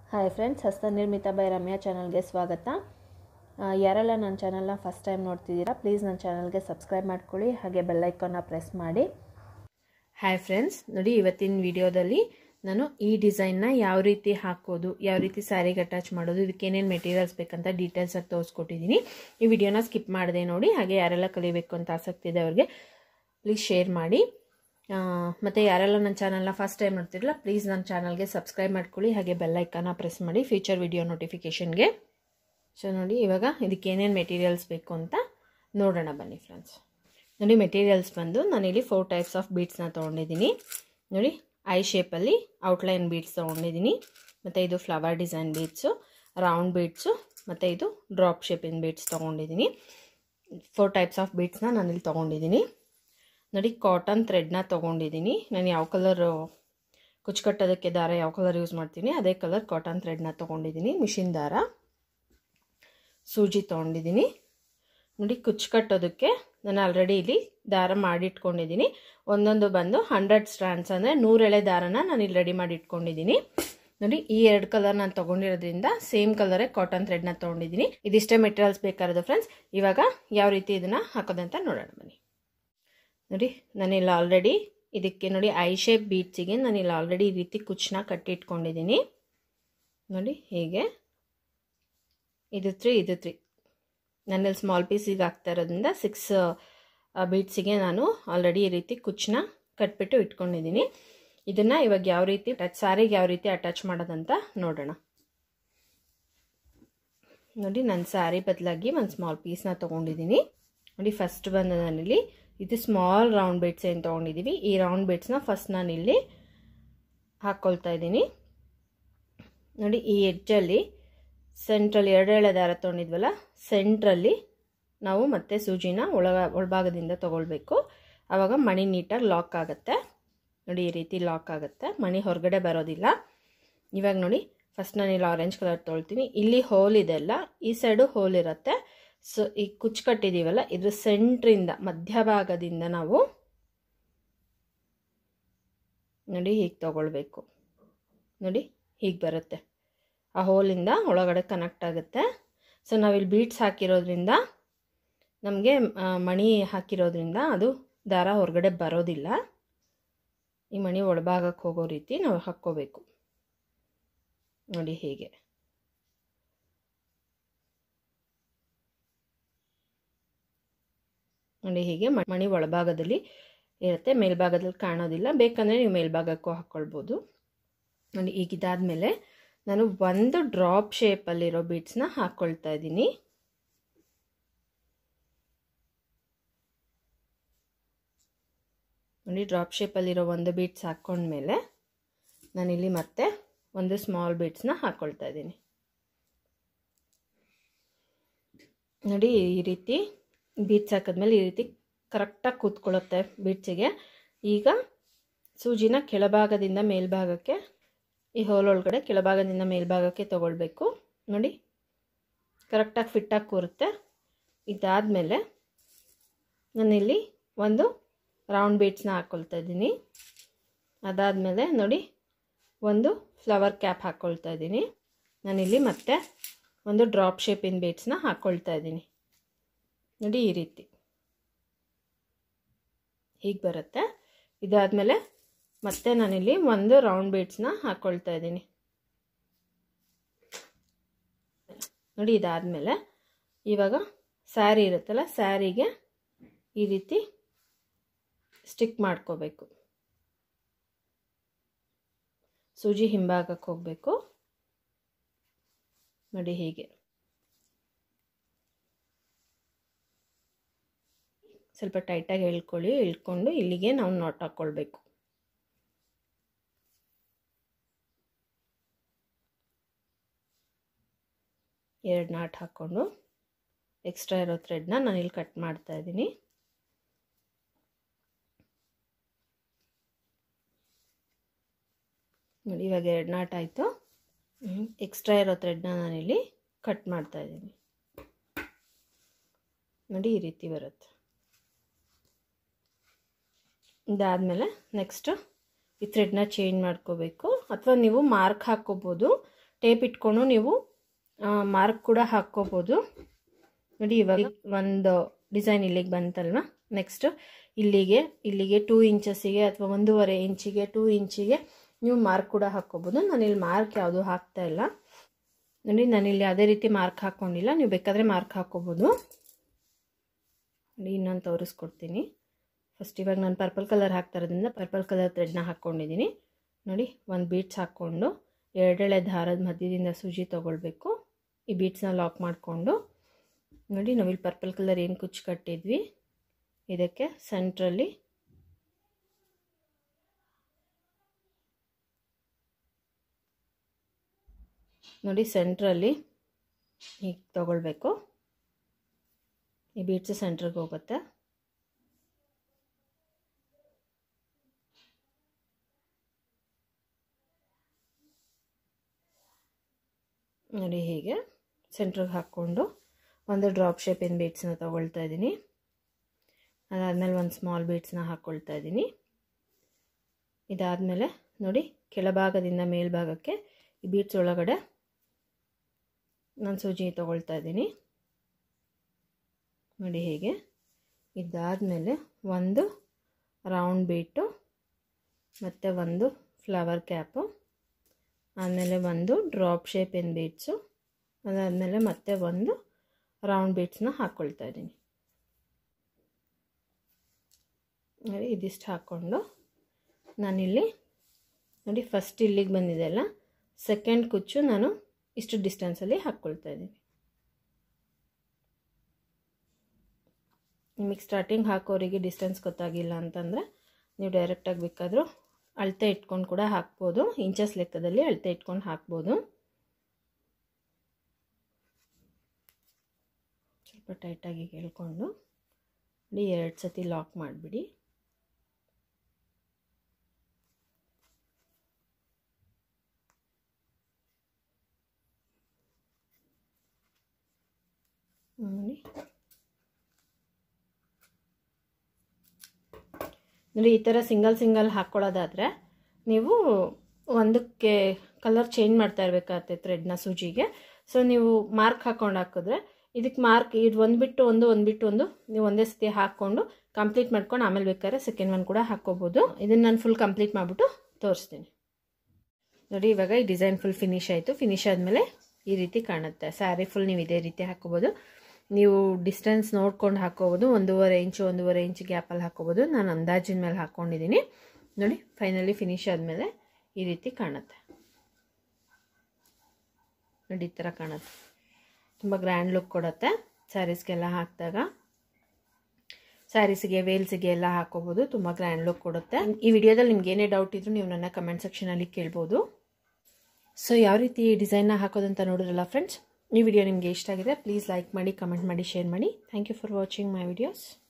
hi friends ಹಸ್ತನಿರ್ಮಿತ by Ramya ಚಾನಲ್ಗೆ ಸ್ವಾಗತ ಆ, ಯಾರೆಲ್ಲ ನನ್ನ ಚಾನಲ್ನ ಫಸ್ಟ್ ಟೈಮ್ ನೋಡ್ತಿದ್ದೀರಾ ಪ್ಲೀಸ್ ನನ್ನ ಚಾನಲ್ಗೆ ಸಬ್ಸ್ಕ್ರೈಬ್ ಮಾಡ್ಕೊಳ್ಳಿ ಹಾಗೆ ಬೆಲ್ಲೈಕನ್ನ ಪ್ರೆಸ್ ಮಾಡಿ ಹಾಯ್ ಫ್ರೆಂಡ್ಸ್ ನೋಡಿ ಇವತ್ತಿನ ವಿಡಿಯೋದಲ್ಲಿ ನಾನು ಈ ಡಿಸೈನ್ನ ಯಾವ ರೀತಿ ಹಾಕೋದು ಯಾವ ರೀತಿ ಸ್ಯಾರಿಗೆ ಅಟ್ಯಾಚ್ ಮಾಡೋದು ಇದಕ್ಕೆ ಏನೇನು ಮೆಟೀರಿಯಲ್ಸ್ ಬೇಕಂತ ಡೀಟೇಲ್ಸಾಗಿ ತೋರಿಸ್ಕೊಟ್ಟಿದ್ದೀನಿ ಈ ವಿಡಿಯೋನ ಸ್ಕಿಪ್ ಮಾಡಿದೆ ನೋಡಿ ಹಾಗೆ ಯಾರೆಲ್ಲ ಕಲಿಬೇಕು ಅಂತ ಆಸಕ್ತಿ ಇದೆ ಅವ್ರಿಗೆ ಪ್ಲೀಸ್ ಶೇರ್ ಮಾಡಿ ಮತ್ತು ಯಾರೆಲ್ಲ ನನ್ನ ಚಾನಲ್ನ ಫಸ್ಟ್ ಟೈಮ್ ನೋಡ್ತಿರಲ್ಲ ಪ್ಲೀಸ್ ನನ್ನ ಚಾನಲ್ಗೆ ಸಬ್ಸ್ಕ್ರೈಬ್ ಮಾಡ್ಕೊಳ್ಳಿ ಹಾಗೆ ಬೆಲ್ಲೈಕನ್ನ ಪ್ರೆಸ್ ಮಾಡಿ ಫ್ಯೂಚರ್ ವಿಡಿಯೋ ನೋಟಿಫಿಕೇಷನ್ಗೆ ಸೊ ನೋಡಿ ಇವಾಗ ಇದಕ್ಕೆ ಏನೇನು ಮೆಟೀರಿಯಲ್ಸ್ ಬೇಕು ಅಂತ ನೋಡೋಣ ಬನ್ನಿ ಫ್ರೆಂಡ್ಸ್ ನೋಡಿ ಮೆಟೀರಿಯಲ್ಸ್ ಬಂದು ನಾನಿಲ್ಲಿ ಫೋರ್ ಟೈಪ್ಸ್ ಆಫ್ ಬೀಡ್ಸ್ನ ತೊಗೊಂಡಿದ್ದೀನಿ ನೋಡಿ ಐ ಶೇಪಲ್ಲಿ ಔಟ್ಲೈನ್ ಬೀಡ್ಸ್ ತೊಗೊಂಡಿದ್ದೀನಿ ಮತ್ತು ಇದು flower design beads round beads ಮತ್ತು ಇದು ಡ್ರಾಪ್ ಶೇಪಿನ ಬೀಡ್ಸ್ ತೊಗೊಂಡಿದ್ದೀನಿ ಫೋರ್ ಟೈಪ್ಸ್ ಆಫ್ ಬೀಡ್ಸ್ನ ನಾನಿಲ್ಲಿ ತೊಗೊಂಡಿದ್ದೀನಿ ನೋಡಿ ಕಾಟನ್ ಥ್ರೆಡ್ನ ತೊಗೊಂಡಿದ್ದೀನಿ ನಾನು ಯಾವ ಕಲರು ಕುಚ್ಚುಕಟ್ಟೋದಕ್ಕೆ ದಾರ ಯಾವ ಕಲರ್ ಯೂಸ್ ಮಾಡ್ತೀನಿ ಅದೇ ಕಲರ್ ಕಾಟನ್ ಥ್ರೆಡ್ನ ತೊಗೊಂಡಿದ್ದೀನಿ ಮಿಷಿನ್ ದಾರ ಸೂಜಿ ತೊಗೊಂಡಿದ್ದೀನಿ ನೋಡಿ ಕುಚ್ಚು ಕಟ್ಟೋದಕ್ಕೆ ನಾನು ಆಲ್ರೆಡಿ ಇಲ್ಲಿ ದಾರ ಮಾಡಿಟ್ಕೊಂಡಿದ್ದೀನಿ ಒಂದೊಂದು ಬಂದು ಹಂಡ್ರೆಡ್ ಸ್ಟ್ಯಾಂಡ್ಸ್ ಅಂದರೆ ನೂರೆಳೆ ದಾರನ ನಾನು ಇಲ್ಲಿ ರೆಡಿ ಮಾಡಿ ಇಟ್ಕೊಂಡಿದ್ದೀನಿ ನೋಡಿ ಈ ಎರಡು ಕಲರ್ ನಾನು ತೊಗೊಂಡಿರೋದ್ರಿಂದ ಸೇಮ್ ಕಲರೇ ಕಾಟನ್ ಥ್ರೆಡ್ನ ತೊಗೊಂಡಿದ್ದೀನಿ ಇದಿಷ್ಟೇ ಮೆಟೀರಿಯಲ್ಸ್ ಬೇಕಾಗಿರೋದು ಫ್ರೆಂಡ್ಸ್ ಇವಾಗ ಯಾವ ರೀತಿ ಇದನ್ನು ಹಾಕೋದಂತ ನೋಡೋಣ ಬನ್ನಿ ನೋಡಿ ನಾನಿಲ್ಲಿ ಆಲ್ರೆಡಿ ಇದಕ್ಕೆ ನೋಡಿ ಐ ಶೇಪ್ ಬೀಟ್ಸಿಗೆ ನಾನಿಲ್ಲಿ ಆಲ್ರೆಡಿ ಈ ರೀತಿ ಕುಚ್ಚನ್ನ ಕಟ್ಟಿಟ್ಕೊಂಡಿದ್ದೀನಿ ನೋಡಿ ಹೀಗೆ ಇದು ತ್ರೀ ಇದು ತ್ರೀ ನಾನಲ್ಲಿ ಸ್ಮಾಲ್ ಪೀಸಿಗೆ ಆಗ್ತಾ ಇರೋದ್ರಿಂದ ಸಿಕ್ಸ್ ಬೀಟ್ಸಿಗೆ ನಾನು ಆಲ್ರೆಡಿ ಈ ರೀತಿ ಕುಚ್ಚನ್ನ ಕಟ್ಬಿಟ್ಟು ಇಟ್ಕೊಂಡಿದ್ದೀನಿ ಇದನ್ನು ಇವಾಗ ಯಾವ ರೀತಿ ಟಚ್ ಸಾರಿಗೆ ಯಾವ ರೀತಿ ಅಟ್ಯಾಚ್ ಮಾಡೋದಂತ ನೋಡೋಣ ನೋಡಿ ನನ್ನ ಸ್ಯಾರಿ ಬದಲಾಗಿ ಒಂದು ಸ್ಮಾಲ್ ಪೀಸ್ನ ತೊಗೊಂಡಿದ್ದೀನಿ ನೋಡಿ ಫಸ್ಟ್ ಬಂದು ನಾನಿಲ್ಲಿ ಇದು ಸ್ಮಾಲ್ ರೌಂಡ್ ಬೀಟ್ಸ್ ಏನು ತೊಗೊಂಡಿದ್ದೀವಿ ಈ ರೌಂಡ್ ಬೀಟ್ಸ್ನ ಫಸ್ಟ್ ನಾನಿಲ್ಲಿ ಹಾಕ್ಕೊಳ್ತಾ ಇದ್ದೀನಿ ನೋಡಿ ಈ ಎಡ್ಜಲ್ಲಿ ಸೆಂಟ್ರಲ್ಲಿ ಎರಡೆಳೆ ದಾರ ತೊಗೊಂಡಿದ್ವಲ್ಲ ಸೆಂಟ್ರಲ್ಲಿ ನಾವು ಮತ್ತೆ ಸೂಜಿನ ಒಳಗ ಒಳಭಾಗದಿಂದ ತೊಗೊಳ್ಬೇಕು ಆವಾಗ ಮಣಿ ನೀಟಾಗಿ ಲಾಕ್ ಆಗುತ್ತೆ ನೋಡಿ ಈ ರೀತಿ ಲಾಕ್ ಆಗುತ್ತೆ ಮಣಿ ಹೊರಗಡೆ ಬರೋದಿಲ್ಲ ಇವಾಗ ನೋಡಿ ಫಸ್ಟ್ ನಾನು ಇಲ್ಲಿ ಆರೆಂಜ್ ಕಲರ್ ತೊಳ್ತೀನಿ ಇಲ್ಲಿ ಹೋಲ್ ಇದೆಲ್ಲ ಈ ಸೈಡು ಹೋಲ್ ಇರುತ್ತೆ ಸೊ ಈ ಕುಚ್ಚು ಕಟ್ಟಿದ್ದೀವಲ್ಲ ಇದ್ರ ಸೆಂಟ್ರಿಂದ ಮಧ್ಯಭಾಗದಿಂದ ನಾವು ನೋಡಿ ಹೀಗೆ ತಗೊಳ್ಬೇಕು ನೋಡಿ ಹೀಗೆ ಬರುತ್ತೆ ಆ ಹೋಲಿಂದ ಒಳಗಡೆ ಕನೆಕ್ಟ್ ಆಗುತ್ತೆ ಸೊ ನಾವಿಲ್ಲಿ ಬೀಟ್ಸ್ ಹಾಕಿರೋದ್ರಿಂದ ನಮಗೆ ಮಣಿ ಹಾಕಿರೋದ್ರಿಂದ ಅದು ದಾರ ಹೊರಗಡೆ ಬರೋದಿಲ್ಲ ಈ ಮಣಿ ಒಳಭಾಗಕ್ಕೆ ಹೋಗೋ ರೀತಿ ನಾವು ಹಾಕ್ಕೋಬೇಕು ನೋಡಿ ಹೀಗೆ ನೋಡಿ ಹೀಗೆ ಮಣಿ ಒಳಭಾಗದಲ್ಲಿ ಇರುತ್ತೆ ಮೇಲ್ಭಾಗದಲ್ಲಿ ಕಾಣೋದಿಲ್ಲ ಬೇಕಂದರೆ ನೀವು ಮೇಲ್ಭಾಗಕ್ಕೂ ಹಾಕ್ಕೊಳ್ಬೋದು ನೋಡಿ ಈಗ ಇದಾದಮೇಲೆ ನಾನು ಒಂದು ಡ್ರಾಪ್ ಶೇಪಲ್ಲಿರೋ ಬೀಡ್ಸ್ನ ಹಾಕ್ಕೊಳ್ತಾ ಇದ್ದೀನಿ ನೋಡಿ ಡ್ರಾಪ್ ಶೇಪಲ್ಲಿರೋ ಒಂದು ಬೀಡ್ಸ್ ಹಾಕ್ಕೊಂಡ್ಮೇಲೆ ನಾನಿಲ್ಲಿ ಮತ್ತೆ ಒಂದು ಸ್ಮಾಲ್ ಬೀಡ್ಸ್ನ ಹಾಕ್ಕೊಳ್ತಾ ಇದ್ದೀನಿ ನೋಡಿ ಈ ರೀತಿ ಬೀಡ್ಸ್ ಹಾಕಿದ್ಮೇಲೆ ಈ ರೀತಿ ಕರೆಕ್ಟಾಗಿ ಕೂತ್ಕೊಳ್ಳುತ್ತೆ ಬೀಡ್ಸಿಗೆ ಈಗ ಸೂಜಿನ ಕೆಳಭಾಗದಿಂದ ಮೇಲ್ಭಾಗಕ್ಕೆ ಈ ಹೋಲ್ ಒಳಗಡೆ ಕೆಳಭಾಗದಿಂದ ಮೇಲ್ಭಾಗಕ್ಕೆ ತೊಗೊಳ್ಬೇಕು ನೋಡಿ ಕರೆಕ್ಟಾಗಿ ಫಿಟ್ಟಾಗಿ ಕೂರುತ್ತೆ ಇದಾದಮೇಲೆ ನಾನಿಲ್ಲಿ ಒಂದು ರೌಂಡ್ ಬೀಟ್ಸ್ನ ಹಾಕ್ಕೊಳ್ತಾ ಇದ್ದೀನಿ ಅದಾದಮೇಲೆ ನೋಡಿ ಒಂದು ಫ್ಲವರ್ ಕ್ಯಾಪ್ ಹಾಕ್ಕೊಳ್ತಾ ಇದ್ದೀನಿ ನಾನಿಲ್ಲಿ ಮತ್ತೆ ಒಂದು ಡ್ರಾಪ್ ಶೇಪಿನ ಬೀಟ್ಸ್ನ ಹಾಕ್ಕೊಳ್ತಾ ಇದ್ದೀನಿ ನೋಡಿ ಈ ರೀತಿ ಹೀಗೆ ಬರುತ್ತೆ ಇದಾದಮೇಲೆ ಮತ್ತೆ ನಾನಿಲ್ಲಿ ಒಂದು ರೌಂಡ್ ಬೀಡ್ಸ್ನ ಹಾಕ್ಕೊಳ್ತಾ ಇದ್ದೀನಿ ನೋಡಿ ಇದಾದಮೇಲೆ ಇವಾಗ ಸ್ಯಾರಿ ಇರುತ್ತಲ್ಲ ಸ್ಯಾರಿಗೆ ಈ ರೀತಿ ಸ್ಟಿಕ್ ಮಾಡ್ಕೋಬೇಕು ಸೂಜಿ ಹಿಂಭಾಗಕ್ಕೆ ಹೋಗಬೇಕು ನೋಡಿ ಹೀಗೆ ಸ್ವಲ್ಪ ಟೈಟಾಗಿ ಎಳ್ಕೊಳ್ಳಿ ಇಳ್ಕೊಂಡು ಇಲ್ಲಿಗೆ ನಾವು ನಾಟ್ ಹಾಕ್ಕೊಳ್ಬೇಕು ಎರಡು ನಾಟ್ ಹಾಕ್ಕೊಂಡು ಎಕ್ಸ್ಟ್ರಾ ಇರೋ ಥ್ರೆಡ್ನ ನಾನಿಲ್ಲಿ ಕಟ್ ಮಾಡ್ತಾ ಇದ್ದೀನಿ ನೋಡಿ ಇವಾಗ ಎರಡು ನಾಟ್ ಆಯಿತು ಎಕ್ಸ್ಟ್ರಾ ಇರೋ ಥ್ರೆಡ್ನ ನಾನಿಲ್ಲಿ ಕಟ್ ಮಾಡ್ತಾ ಇದ್ದೀನಿ ನೋಡಿ ಈ ರೀತಿ ಬರುತ್ತೆ ಇದಾದಮೇಲೆ ನೆಕ್ಸ್ಟು ಈ ಥ್ರೆಡ್ನ ಚೇಂಜ್ ಮಾಡ್ಕೋಬೇಕು ಅಥವಾ ನೀವು ಮಾರ್ಕ್ ಹಾಕ್ಕೋಬೋದು ಟೇಪ್ ಇಟ್ಕೊಂಡು ನೀವು ಮಾರ್ಕ್ ಕೂಡ ಹಾಕ್ಕೋಬೋದು ನೋಡಿ ಇವಾಗ ಒಂದು ಡಿಸೈನ್ ಇಲ್ಲಿಗೆ ಬಂತಲ್ವ ನೆಕ್ಸ್ಟ್ ಇಲ್ಲಿಗೆ ಇಲ್ಲಿಗೆ ಟೂ ಇಂಚಸ್ಸಿಗೆ ಅಥವಾ ಒಂದೂವರೆ ಇಂಚಿಗೆ ಟೂ ಇಂಚಿಗೆ ನೀವು ಮಾರ್ಕ್ ಕೂಡ ಹಾಕ್ಕೋಬೋದು ನಾನಿಲ್ಲಿ ಮಾರ್ಕ್ ಯಾವುದು ಹಾಕ್ತಾ ಇಲ್ಲ ನೋಡಿ ನಾನಿಲ್ಲಿ ಯಾವುದೇ ರೀತಿ ಮಾರ್ಕ್ ಹಾಕ್ಕೊಂಡಿಲ್ಲ ನೀವು ಬೇಕಾದರೆ ಮಾರ್ಕ್ ಹಾಕ್ಕೋಬೋದು ನೋಡಿ ಇನ್ನೊಂದು ತೋರಿಸ್ಕೊಡ್ತೀನಿ ಫಸ್ಟ್ ಇವಾಗ ನಾನು ಪರ್ಪಲ್ ಕಲರ್ ಹಾಕ್ತಾ ಇರೋದ್ರಿಂದ ಪರ್ಪಲ್ ಕಲರ್ ಥ್ರೆಡ್ನ ಹಾಕ್ಕೊಂಡಿದ್ದೀನಿ ನೋಡಿ ಒಂದು ಬೀಟ್ಸ್ ಹಾಕ್ಕೊಂಡು ಎರಡೆಳೆ ದಾರದ ಮಧ್ಯದಿಂದ ಸೂಜಿ ತೊಗೊಳ್ಬೇಕು ಈ ಬೀಟ್ಸ್ನ ಲಾಕ್ ಮಾಡಿಕೊಂಡು ನೋಡಿ ನಾವಿಲ್ಲಿ ಪರ್ಪಲ್ ಕಲರ್ ಏನು ಕುಚ್ಚು ಕಟ್ಟಿದ್ವಿ ಇದಕ್ಕೆ ಸೆಂಟ್ರಲ್ಲಿ ನೋಡಿ ಸೆಂಟ್ರಲ್ಲಿ ಹೀಗೆ ತಗೊಳ್ಬೇಕು ಈ ಬೀಟ್ಸ್ ಸೆಂಟ್ರಿಗೆ ಹೋಗುತ್ತೆ ನೋಡಿ ಹೀಗೆ ಸೆಂಟ್ರಿಗೆ ಹಾಕ್ಕೊಂಡು ಒಂದು ಡ್ರಾಪ್ ಶೇಪಿನ ಬೀಟ್ಸ್ನ ತೊಗೊಳ್ತಾ ಇದ್ದೀನಿ ಅದಾದಮೇಲೆ ಒಂದು ಸ್ಮಾಲ್ ಬೀಟ್ಸ್ನ ಹಾಕ್ಕೊಳ್ತಾ ಇದ್ದೀನಿ ಇದಾದಮೇಲೆ ನೋಡಿ ಕೆಳಭಾಗದಿಂದ ಮೇಲ್ಭಾಗಕ್ಕೆ ಈ ಬೀಟ್ಸ್ ಒಳಗಡೆ ನಾನು ಸೂಜಿ ತೊಗೊಳ್ತಾ ಇದ್ದೀನಿ ನೋಡಿ ಹೀಗೆ ಇದಾದಮೇಲೆ ಒಂದು ರೌಂಡ್ ಬೀಟು ಮತ್ತು ಒಂದು ಫ್ಲವರ್ ಕ್ಯಾಪು ಆಮೇಲೆ ಒಂದು ಡ್ರಾಪ್ ಶೇಪಿನ ಬೀಟ್ಸು ಅದಾದಮೇಲೆ ಮತ್ತೆ ಒಂದು ರೌಂಡ್ ಬೀಟ್ಸ್ನ ಹಾಕ್ಕೊಳ್ತಾ ಇದ್ದೀನಿ ನೋಡಿ ಇದಿಷ್ಟು ಹಾಕ್ಕೊಂಡು ನಾನಿಲ್ಲಿ ನೋಡಿ ಫಸ್ಟ್ ಇಲ್ಲಿಗೆ ಬಂದಿದೆ ಅಲ್ಲ ಸೆಕೆಂಡ್ ಕುಚ್ಚು ನಾನು ಇಷ್ಟು ಡಿಸ್ಟೆನ್ಸಲ್ಲಿ ಹಾಕ್ಕೊಳ್ತಾ ಇದ್ದೀನಿ ನಿಮಗೆ ಸ್ಟಾರ್ಟಿಂಗ್ ಹಾಕೋರಿಗೆ ಡಿಸ್ಟೆನ್ಸ್ ಗೊತ್ತಾಗಿಲ್ಲ ಅಂತಂದರೆ ನೀವು ಡೈರೆಕ್ಟಾಗಿ ಬೇಕಾದರೂ ಅಳತೆ ಇಟ್ಕೊಂಡು ಕೂಡ ಹಾಕ್ಬೋದು ಇಂಚಸ್ ಲೆಕ್ಕದಲ್ಲಿ ಅಳತೆ ಇಟ್ಕೊಂಡು ಹಾಕ್ಬೋದು ಸ್ವಲ್ಪ ಟೈಟಾಗಿ ಕೇಳ್ಕೊಂಡು ನೋಡಿ ಎರಡು ಸತಿ ಲಾಕ್ ಮಾಡಿಬಿಡಿ ನೋಡಿ ನೋಡಿ ಈ ಥರ ಸಿಂಗಲ್ ಸಿಂಗಲ್ ಹಾಕ್ಕೊಳ್ಳೋದಾದರೆ ನೀವು ಒಂದಕ್ಕೆ ಕಲರ್ ಚೇಂಜ್ ಮಾಡ್ತಾ ಇರಬೇಕಾಗತ್ತೆ ಥ್ರೆಡ್ನ ಸೂಜಿಗೆ ಸೊ ನೀವು ಮಾರ್ಕ್ ಹಾಕ್ಕೊಂಡು ಹಾಕಿದ್ರೆ ಇದಕ್ಕೆ ಮಾರ್ಕ್ ಇದು ಒಂದು ಬಿಟ್ಟು ಒಂದು ಒಂದು ಬಿಟ್ಟು ಒಂದು ನೀವು ಒಂದೇ ಸತಿ ಹಾಕ್ಕೊಂಡು ಕಂಪ್ಲೀಟ್ ಮಾಡ್ಕೊಂಡು ಆಮೇಲೆ ಬೇಕಾದ್ರೆ ಸೆಕೆಂಡ್ ಒನ್ ಕೂಡ ಹಾಕ್ಕೋಬೋದು ಇದನ್ನು ನಾನು ಫುಲ್ ಕಂಪ್ಲೀಟ್ ಮಾಡಿಬಿಟ್ಟು ತೋರಿಸ್ತೀನಿ ನೋಡಿ ಇವಾಗ ಈ ಡಿಸೈನ್ ಫುಲ್ ಫಿನಿಶ್ ಆಯಿತು ಫಿನಿಶ್ ಆದಮೇಲೆ ಈ ರೀತಿ ಕಾಣುತ್ತೆ ಸ್ಯಾರಿ ಫುಲ್ ನೀವು ಇದೇ ರೀತಿ ಹಾಕ್ಕೋಬೋದು ನೀವು ಡಿಸ್ಟೆನ್ಸ್ ನೋಡ್ಕೊಂಡು ಹಾಕ್ಕೋಬೋದು ಒಂದೂವರೆ ಇಂಚು ಒಂದೂವರೆ ಇಂಚ್ ಗ್ಯಾಪಲ್ಲಿ ಹಾಕ್ಕೋಬೋದು ನಾನು ಅಂದಾಜಿನ ಮೇಲೆ ಹಾಕ್ಕೊಂಡಿದ್ದೀನಿ ನೋಡಿ ಫೈನಲಿ ಫಿನಿಶ್ ಆದಮೇಲೆ ಈ ರೀತಿ ಕಾಣುತ್ತೆ ನೋಡಿ ಈ ಥರ ಕಾಣುತ್ತೆ ತುಂಬ ಗ್ರ್ಯಾಂಡ್ ಲುಕ್ ಕೊಡುತ್ತೆ ಸ್ಯಾರೀಸ್ಗೆಲ್ಲ ಹಾಕಿದಾಗ ಸ್ಯಾರೀಸಿಗೆ ವೇಲ್ಸಿಗೆ ಎಲ್ಲ ಹಾಕೋಬೋದು ತುಂಬ ಗ್ರ್ಯಾಂಡ್ ಲುಕ್ ಕೊಡುತ್ತೆ ಈ ವಿಡಿಯೋದಲ್ಲಿ ನಿಮ್ಗೆ ಏನೇ ಡೌಟ್ ಇದ್ರೂ ನೀವು ನನ್ನ ಕಮೆಂಟ್ ಸೆಕ್ಷನಲ್ಲಿ ಕೇಳ್ಬೋದು ಸೊ ಯಾವ ರೀತಿ ಡಿಸೈನ್ನ ಹಾಕೋದಂತ ನೋಡಿದ್ರಲ್ಲ ಫ್ರೆಂಡ್ಸ್ ಈ ವಿಡಿಯೋ ನಿಮಗೆ ಇಷ್ಟ ಆಗಿದೆ ಪ್ಲೀಸ್ ಲೈಕ್ ಮಾಡಿ ಕಮೆಂಟ್ ಮಾಡಿ ಶೇರ್ ಮಾಡಿ thank you for watching my videos